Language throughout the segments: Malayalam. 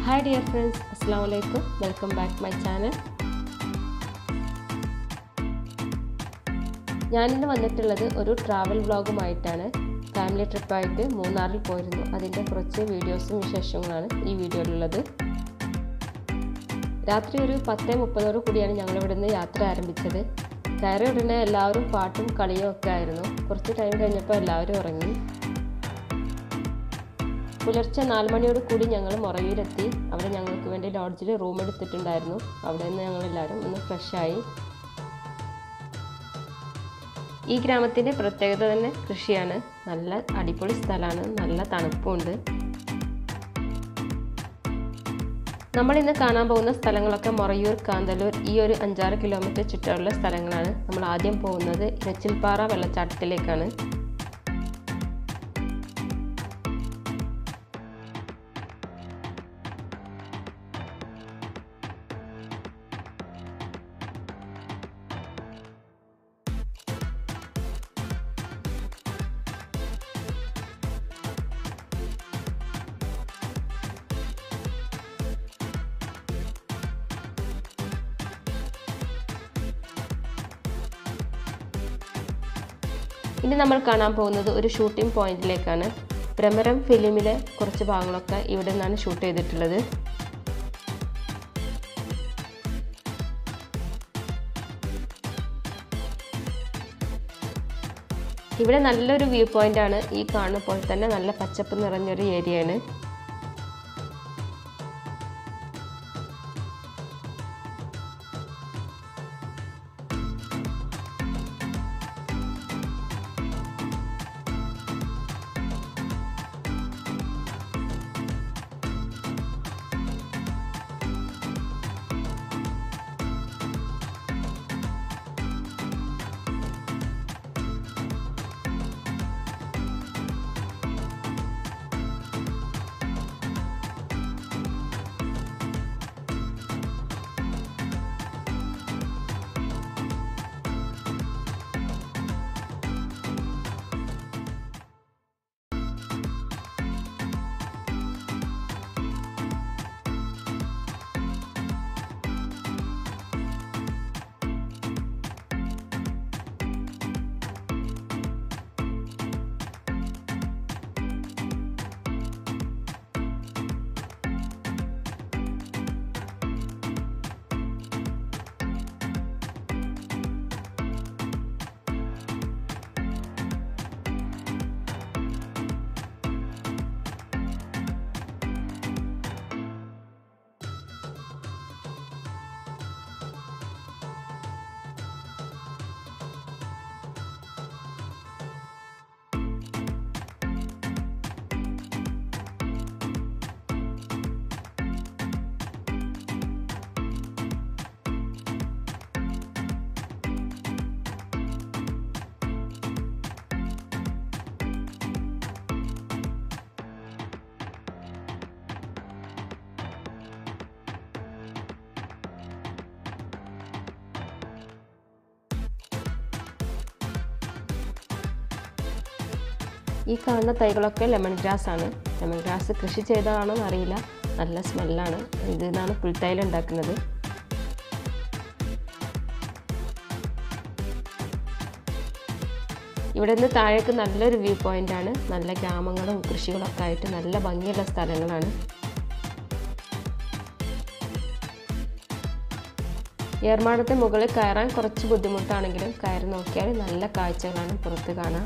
ഹായ് ഡിയർ ഫ്രണ്ട്സ് അസ്സാം വലൈക്കും വെൽക്കം ബാക്ക് മൈ ചാനൽ ഞാനിന്ന് വന്നിട്ടുള്ളത് ഒരു ട്രാവൽ വ്ളോഗുമായിട്ടാണ് ഫാമിലി ട്രിപ്പായിട്ട് മൂന്നാറിൽ പോയിരുന്നു അതിൻ്റെ കുറച്ച് വീഡിയോസും വിശേഷങ്ങളാണ് ഈ വീഡിയോയിലുള്ളത് രാത്രി ഒരു പത്ത് മുപ്പതോടു കൂടിയാണ് ഞങ്ങൾ ഇവിടുന്ന് യാത്ര ആരംഭിച്ചത് കയറി ഉടനെ എല്ലാവരും പാട്ടും കളിയും ഒക്കെ ആയിരുന്നു കുറച്ച് ടൈം കഴിഞ്ഞപ്പോൾ എല്ലാവരും ഉറങ്ങി പുലർച്ചെ നാല് മണിയോട് കൂടി ഞങ്ങൾ മൊറയൂരെത്തി അവിടെ ഞങ്ങൾക്ക് വേണ്ടി ലോഡ്ജിൽ റൂം എടുത്തിട്ടുണ്ടായിരുന്നു അവിടെ നിന്ന് ഞങ്ങളെല്ലാവരും ഒന്ന് ഫ്രഷായി ഈ ഗ്രാമത്തിൻ്റെ പ്രത്യേകത തന്നെ കൃഷിയാണ് നല്ല അടിപൊളി സ്ഥലമാണ് നല്ല തണുപ്പുണ്ട് നമ്മൾ ഇന്ന് കാണാൻ പോകുന്ന സ്ഥലങ്ങളൊക്കെ മൊറയൂർ കാന്തല്ലൂർ ഈ ഒരു അഞ്ചാറ് കിലോമീറ്റർ ചുറ്റുള്ള സ്ഥലങ്ങളാണ് നമ്മൾ ആദ്യം പോകുന്നത് ഇരച്ചിൽപ്പാറ വെള്ളച്ചാട്ടത്തിലേക്കാണ് ഇനി നമ്മൾ കാണാൻ പോകുന്നത് ഒരു ഷൂട്ടിംഗ് പോയിന്റിലേക്കാണ് ഭ്രമരം ഫിലിമിലെ കുറച്ച് ഭാഗങ്ങളൊക്കെ ഇവിടെ നിന്നാണ് ഷൂട്ട് ചെയ്തിട്ടുള്ളത് ഇവിടെ നല്ലൊരു വ്യൂ പോയിന്റ് ആണ് ഈ കാണുന്ന പോലെ തന്നെ നല്ല പച്ചപ്പ് നിറഞ്ഞൊരു ഏരിയയാണ് ഈ കാണുന്ന തൈകളൊക്കെ ലെമൺ ഗ്രാസ് ആണ് ലെമൺ ഗ്രാസ് കൃഷി ചെയ്തതാണോ എന്നറിയില്ല നല്ല സ്മെല്ലാണ് ഇതിൽ നിന്നാണ് പുൽത്തൈല ഉണ്ടാക്കുന്നത് ഇവിടെ നിന്ന് താഴേക്ക് നല്ലൊരു വ്യൂ പോയിന്റ് ആണ് നല്ല ഗ്രാമങ്ങളും കൃഷികളൊക്കെ ആയിട്ട് നല്ല ഭംഗിയുള്ള സ്ഥലങ്ങളാണ് ഏർമാടത്തെ മുകളിൽ കയറാൻ കുറച്ച് ബുദ്ധിമുട്ടാണെങ്കിലും കയറി നോക്കിയാൽ നല്ല കാഴ്ചകളാണ് പുറത്ത് കാണാം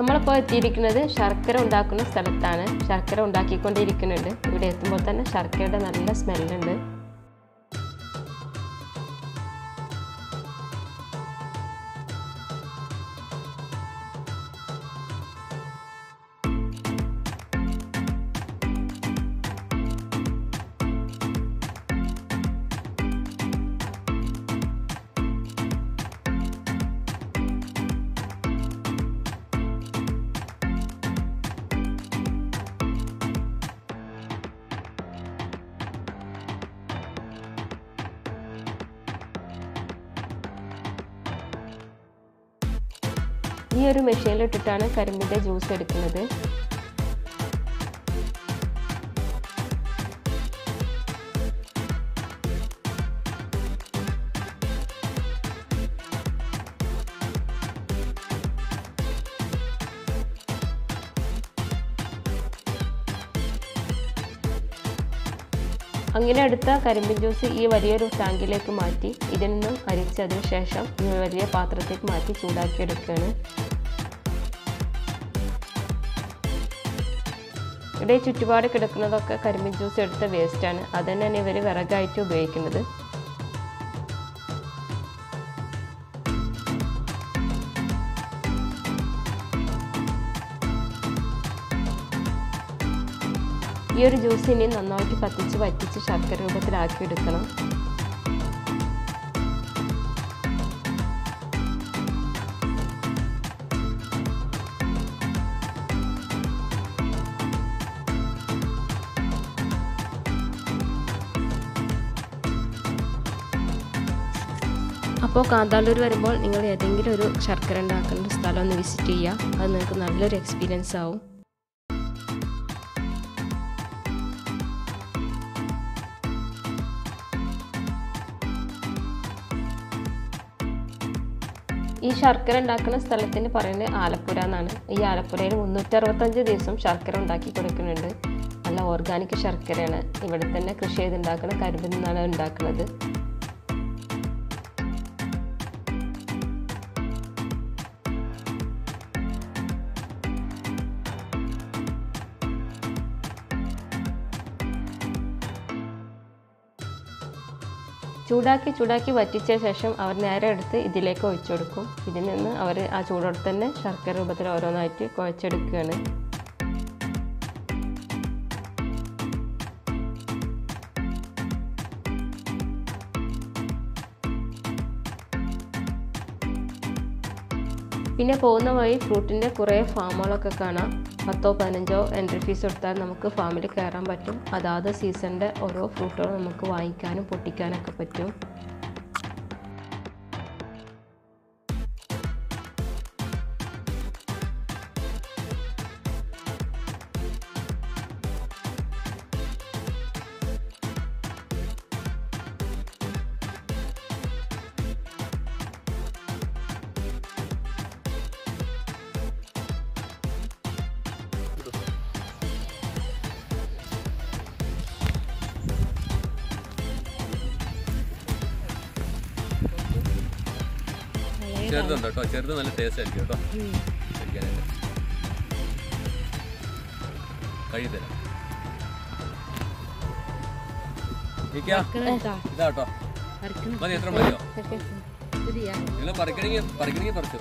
നമ്മളിപ്പോൾ എത്തിയിരിക്കുന്നത് ശർക്കര ഉണ്ടാക്കുന്ന സ്ഥലത്താണ് ശർക്കര ഉണ്ടാക്കിക്കൊണ്ടിരിക്കുന്നുണ്ട് ഇവിടെ എത്തുമ്പോൾ തന്നെ ശർക്കരയുടെ നല്ല സ്മെല്ലുണ്ട് ഈ ഒരു മെഷീനിലിട്ടിട്ടാണ് കരിമ്പിൻ്റെ ജ്യൂസ് എടുക്കുന്നത് അങ്ങനെ എടുത്ത കരിമ്പിൻ ജ്യൂസ് ഈ വലിയൊരു ടാങ്കിലേക്ക് മാറ്റി ഇതിൽ നിന്നും അരിച്ചതിന് ശേഷം ഈ വലിയ പാത്രത്തേക്ക് മാറ്റി ചൂടാക്കിയെടുക്കുകയാണ് ഇവിടെ ചുറ്റുപാട് കിടക്കുന്നതൊക്കെ കരിമ്പിൻ ജ്യൂസ് എടുത്ത വേസ്റ്റാണ് അത് തന്നെയാണ് ഇവർ വിറകായിട്ട് ഉപയോഗിക്കുന്നത് ഈ ഒരു ജ്യൂസ് ഇനി നന്നായിട്ട് കത്തിച്ച് വറ്റിച്ച് ശർക്കര രൂപത്തിലാക്കി എടുക്കണം അപ്പോൾ കാന്താളൂർ വരുമ്പോൾ നിങ്ങൾ ഏതെങ്കിലും ഒരു ശർക്കര ഉണ്ടാക്കുന്ന സ്ഥലം ഒന്ന് വിസിറ്റ് ചെയ്യുക അത് നിങ്ങൾക്ക് നല്ലൊരു എക്സ്പീരിയൻസ് ആവും ഈ ശർക്കര ഉണ്ടാക്കുന്ന സ്ഥലത്തിന് പറയുന്നത് ആലപ്പുഴ എന്നാണ് ഈ ആലപ്പുഴയിൽ മുന്നൂറ്ററുപത്തഞ്ച് ദിവസം ശർക്കര ഉണ്ടാക്കി കൊടുക്കുന്നുണ്ട് നല്ല ഓർഗാനിക് ശർക്കരയാണ് ഇവിടെ തന്നെ കൃഷി ചെയ്തുണ്ടാക്കുന്ന കരിമ്പിൽ നിന്നാണ് ഉണ്ടാക്കുന്നത് ചൂടാക്കി ചൂടാക്കി വറ്റിച്ച ശേഷം അവർ നേരെ എടുത്ത് ഇതിലേക്ക് ഒഴിച്ചു കൊടുക്കും ഇതിൽ നിന്ന് അവർ ആ ചൂടോടെ തന്നെ ശർക്കര രൂപത്തിൽ ഓരോന്നായിട്ട് കുഴച്ചെടുക്കുകയാണ് പിന്നെ പോകുന്ന വഴി ഫ്രൂട്ടിൻ്റെ കുറേ ഫാമുകളൊക്കെ കാണാം പത്തോ പതിനഞ്ചോ എൻട്രി ഫീസ് കൊടുത്താൽ നമുക്ക് ഫാമിൽ കയറാൻ പറ്റും അതാത് സീസണിൻ്റെ ഓരോ ഫ്രൂട്ടുകളും നമുക്ക് വാങ്ങിക്കാനും പൊട്ടിക്കാനൊക്കെ പറ്റും ചെറുതുണ്ട് കേട്ടോ ചെറുത് നല്ല ടേസ്റ്റ് ആയിരിക്കും കേട്ടോ കഴിക്കാനായിട്ട് കഴി തരാം ഇരിക്കാ? ഇതാ കേട്ടോ മതി എത്ര മതിയോ നിങ്ങൾ പറിക്കണമെങ്കിൽ പറിക്കണമെങ്കിൽ പറിച്ചു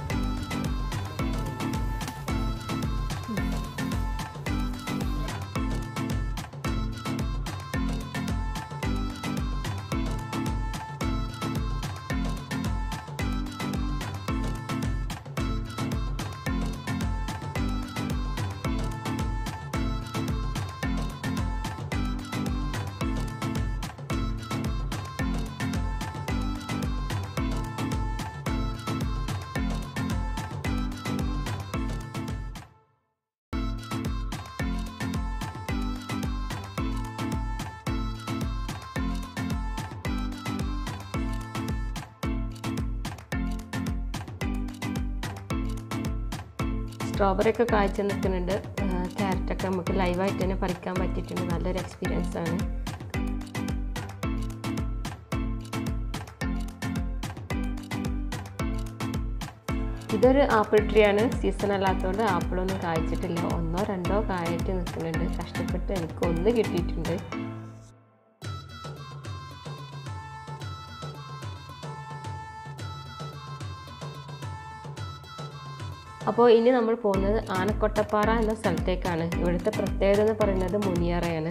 സ്ട്രോബെറി ഒക്കെ കാഴ്ച നിൽക്കുന്നുണ്ട് ക്യാരറ്റൊക്കെ നമുക്ക് ലൈവായിട്ട് തന്നെ പറിക്കാൻ പറ്റിയിട്ടുണ്ട് നല്ലൊരു എക്സ്പീരിയൻസ് ആണ് ഇതൊരു ആപ്പിൾ ട്രീ ആണ് സീസൺ അല്ലാത്തതുകൊണ്ട് ആപ്പിളൊന്നും കായ്ച്ചിട്ടില്ല ഒന്നോ രണ്ടോ കായായിട്ട് നിൽക്കുന്നുണ്ട് കഷ്ടപ്പെട്ട് എനിക്ക് ഒന്ന് കിട്ടിയിട്ടുണ്ട് അപ്പോൾ ഇനി നമ്മൾ പോകുന്നത് ആനക്കൊട്ടപ്പാറ എന്ന സ്ഥലത്തേക്കാണ് ഇവിടുത്തെ പ്രത്യേകത എന്ന് പറയുന്നത് മുനിയറയാണ്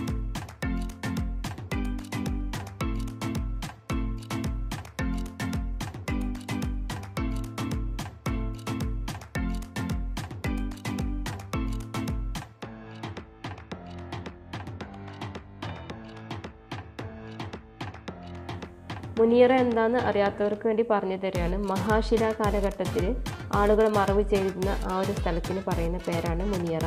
മുനിയറ എന്താന്ന് അറിയാത്തവർക്ക് വേണ്ടി പറഞ്ഞു തരികയാണ് മഹാശിലാ കാലഘട്ടത്തിൽ ആളുകൾ മറവ് ചെയ്തിരുന്ന ആ ഒരു സ്ഥലത്തിന് പറയുന്ന പേരാണ് മുനിയറ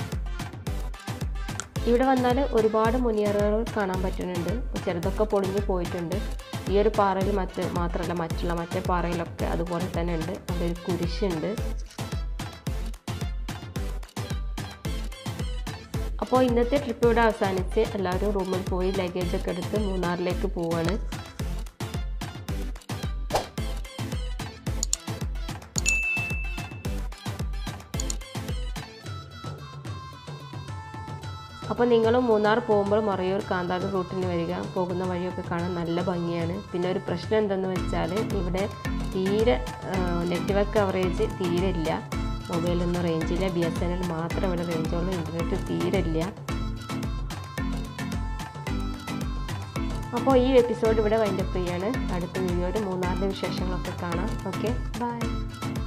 ഇവിടെ വന്നാൽ ഒരുപാട് മുനിയറകൾ കാണാൻ പറ്റുന്നുണ്ട് ചിലതൊക്കെ പൊളിഞ്ഞു പോയിട്ടുണ്ട് ഈ ഒരു പാറയിൽ മറ്റ് മാത്രമല്ല മറ്റുള്ള മറ്റേ പാറയിലൊക്കെ അതുപോലെ തന്നെ ഉണ്ട് അവിടെ ഒരു കുരിശുണ്ട് അപ്പോൾ ഇന്നത്തെ ട്രിപ്പ് ഇവിടെ അവസാനിച്ച് എല്ലാവരും റൂമിൽ പോയി ലഗേജൊക്കെ എടുത്ത് മൂന്നാറിലേക്ക് പോവാണ് അപ്പോൾ നിങ്ങൾ മൂന്നാർ പോകുമ്പോൾ മറയൂർ കാന്താട് റൂട്ടിന് വരിക പോകുന്ന വഴിയൊക്കെ കാണാൻ നല്ല ഭംഗിയാണ് പിന്നെ ഒരു പ്രശ്നം എന്തെന്ന് വെച്ചാൽ ഇവിടെ തീരെ നെറ്റ്വർക്ക് കവറേജ് തീരെ ഇല്ല മൊബൈലൊന്നും റേഞ്ചില്ല ബി എസ് എൻ എൽ മാത്രം ഇവിടെ റേഞ്ചുള്ളൂ ഇൻ്റർനെറ്റ് തീരെ ഇല്ല അപ്പോൾ ഈ എപ്പിസോഡ് ഇവിടെ വൈൻഡപ്പ് ചെയ്യാണ് അടുത്ത വീഡിയോയിൽ മൂന്നാറിൻ്റെ വിശേഷങ്ങളൊക്കെ കാണാം ഓക്കെ ബൈ